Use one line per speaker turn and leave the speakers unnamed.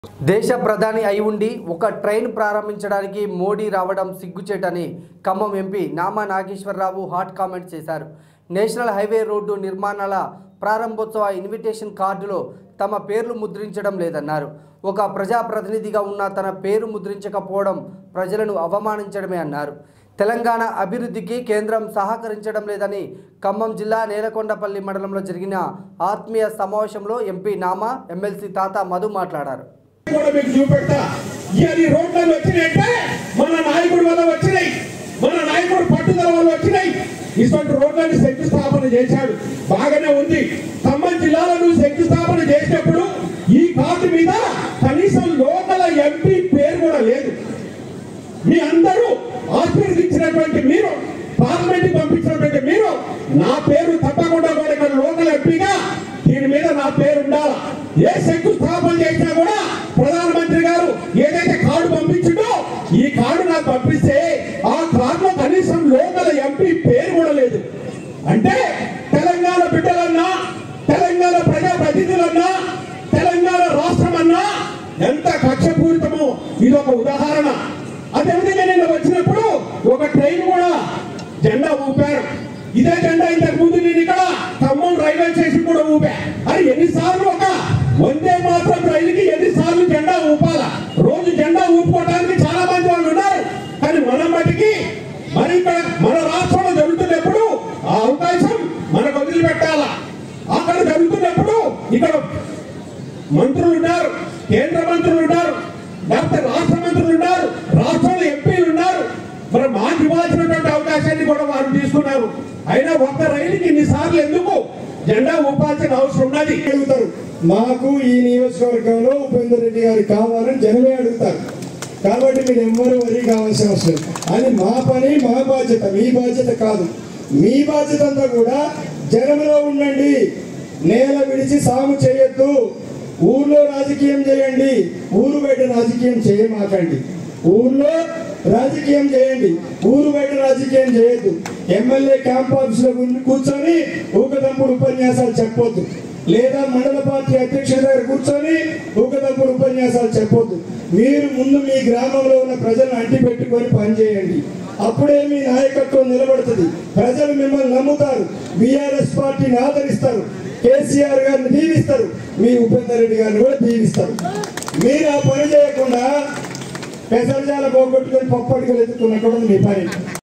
దేశ ప్రధాని అయి ఉండి ఒక ట్రైన్ ప్రారంభించడానికి మోడీ రావడం సిగ్గుచేటని Khammam MP Nama Nageswararao hot comment చేశారు నేషనల్ హైవే రోడ్డు నిర్మాణాల ప్రారంభోత్సవ ఇన్విటేషన్ కార్డులో తమ పేర్లు ముద్రించడం లేదన్నారు ఒక ప్రజాప్రతినిధిగా ఉన్న తన పేరు ముద్రించకపోవడం ప్రజలను అవమానించడమే అన్నారు తెలంగాణ అభివృద్ధికి కేంద్రం సహకరించడం లేదని ఖమ్మం జిల్లా నేలకొండపల్లి మండలంలో జరిగిన ఆత్మీయ సమావేశంలో ఎంపీ నామా ఎమ్మెల్సీ తాత మధు మాట్లాడారు
కూడా మీకు చూపెడతా ఇవాళ ఈ రోడ్లు వచ్చినాయంటే మన నాయకుడి వల్ల వచ్చినాయి మన నాయకుడు పట్టుదల వల్ల వచ్చినాయి ఇటువంటి రోడ్లని శంకుస్థాపన చేశాడు బాగానే ఉంది ఖమ్మం జిల్లాలో నువ్వు శంకుస్థాపన చేసినప్పుడు ఈ కార్డు మీద కనీసం లోకల్ ఎంపీ పేరు కూడా లేదు మీ అందరూ ఆశీర్వదించినటువంటి మీరు పార్లమెంట్ పంపించినటువంటి మీరు నా పేరు తప్పకుండా కూడా ఇక్కడ లోకల్ ఎంపీగా దీని మీద నా పేరు ఉండాలి ఏ శంకుస్థాపన చేసినా కూడా ప్రధానమంత్రి గారు ఏదైతే కార్డు పంపించిండో ఈ కార్డు నాకు పంపిస్తే ఆ కార్డులో కనీసం లోకల్ ఎంపీ పేరు కూడా లేదు అంటే తెలంగాణ బిడ్డలన్నా తెలంగాణ ప్రజా ప్రతినిధులన్నా తెలంగాణ రాష్ట్రం అన్నా ఎంత కక్షపూరితమో ఇది ఒక ఉదాహరణ అదేవిధంగా నేను వచ్చినప్పుడు ఒక ట్రైన్ కూడా జెండా ఊపారు ఇదే జెండా ఇంతకు ముందు నేను ఇక్కడ ఖమ్మం రైల్వే స్టేషన్ కూడా ఊపా అది ఎన్నిసార్లు ఒక వందే మాత్రం రైలుకి ఎన్నిసార్లు జెండా ఊపాలా రోజు జెండా ఊపుకోవడానికి చాలా మంది వాళ్ళు ఉన్నారు కానీ మన మటుకి మరి ఇక్కడ మన రాష్ట్రంలో జరుగుతున్నప్పుడు ఆ అవకాశం మనకు వదిలిపెట్టాలా అక్కడ జరుగుతున్నప్పుడు ఇక్కడ మంత్రులు ఉన్నారు కేంద్ర మంత్రులు ఉన్నారు డాక్టర్ రాష్ట్ర మంత్రులు ఉన్నారు రాష్ట్రంలో ఎంపీలు ఉన్నారు మరి మాకు ఇవ్వాల్సినటువంటి అవకాశాన్ని కూడా వారు తీసుకున్నారు అయినా ఒక్క రైలుకి ఇన్నిసార్లు ఎందుకు జెండా ఊపాల్సిన అవసరం ఉన్నది
అడుగుతారు మాకు ఈ నియోజకవర్గంలో ఉపేందర్ రెడ్డి గారు కావాలని జనమే అడుగుతారు కాబట్టి మీరు ఎవ్వరు వరి కావాల్సిన అవసరం లేదు. అది మా పని మా బాధ్యత మీ బాధ్యత కాదు మీ బాధ్యత అంతా కూడా జనంలో ఉండండి నేల విడిచి సాగు చేయొద్దు ఊర్లో రాజకీయం చేయండి ఊరు బయట రాజకీయం చేయమాకండి ఊర్లో రాజకీయం చేయండి ఊరు బయట రాజకీయం చేయొద్దు ఎమ్మెల్యే క్యాంప్ ఆఫీస్ లో కూర్చొని ఊకదంపుడు ఉపన్యాసాలు చెప్పొద్దు లేదా మండల పార్టీ అధ్యక్షుల దగ్గర కూర్చొని ఊకదంపుడు ఉపన్యాసాలు చెప్పొద్దు మీరు ముందు మీ గ్రామంలో ఉన్న ప్రజలను అంటి పెట్టుకొని పనిచేయండి అప్పుడే మీ నాయకత్వం నిలబడుతుంది ప్రజలు మిమ్మల్ని నమ్ముతారు బీఆర్ఎస్ పార్టీని ఆదరిస్తారు కేసీఆర్ గారిని దీవిస్తారు మీ ఉపేందర్ రెడ్డి గారిని కూడా దీవిస్తారు మీరు ఆ పని చేయకుండా పెసరజాల పోగొట్టుకొని పప్పటికలు ఎత్తుకున్నట్టు మీ పని